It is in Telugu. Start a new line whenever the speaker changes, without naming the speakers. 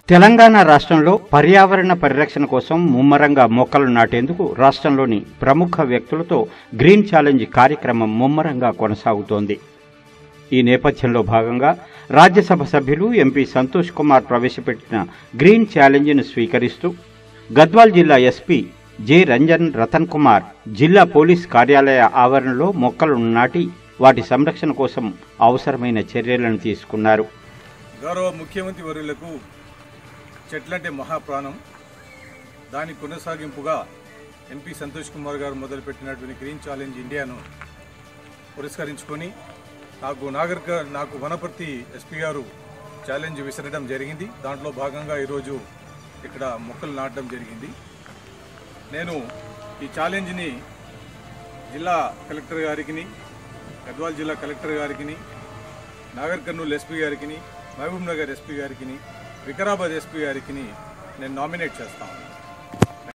తెలంగాణ రాష్ట్రంలో పర్యావరణ పరిరక్షణ కోసం ముమ్మరంగా మొక్కలు నాటేందుకు రాష్ట్రంలోని ప్రముఖ వ్యక్తులతో గ్రీన్ ఛాలెంజ్ కార్యక్రమం ముమ్మరంగా కొనసాగుతోంది ఈ నేపథ్యంలో భాగంగా రాజ్యసభ సభ్యులు ఎంపీ సంతోష్ కుమార్ ప్రవేశపెట్టిన గ్రీన్ ఛాలెంజ్ను స్వీకరిస్తూ గద్వాల్ జిల్లా ఎస్పీ జె రంజన్ రతన్ కుమార్ జిల్లా పోలీస్ కార్యాలయ ఆవరణలో మొక్కలను నాటి వాటి సంరక్షణ కోసం అవసరమైన చర్యలను తీసుకున్నారు
గౌరవ ముఖ్యమంత్రి వర్యులకు చెట్లంటే మహాప్రాణం దాని కొనసాగింపుగా ఎంపీ సంతోష్ కుమార్ గారు మొదలుపెట్టినటువంటి గ్రీన్ ఛాలెంజ్ ఇండియాను పురస్కరించుకొని నాకు నాగర్ నాకు వనపర్తి ఎస్పీ గారు ఛాలెంజ్ విసరడం జరిగింది దాంట్లో భాగంగా ఈరోజు ఇక్కడ మొక్కలు నాటడం జరిగింది నేను ఈ ఛాలెంజ్ని జిల్లా కలెక్టర్ గారికి గద్వాల్ జిల్లా కలెక్టర్ గారికి నాగర్ కర్నూలు ఎస్పీ గారికి మహబూబ్ నగర్ ఎస్పీ గారికి వికారాబాద్ ఎస్పీ గారికి నేను నామినేట్ చేస్తాను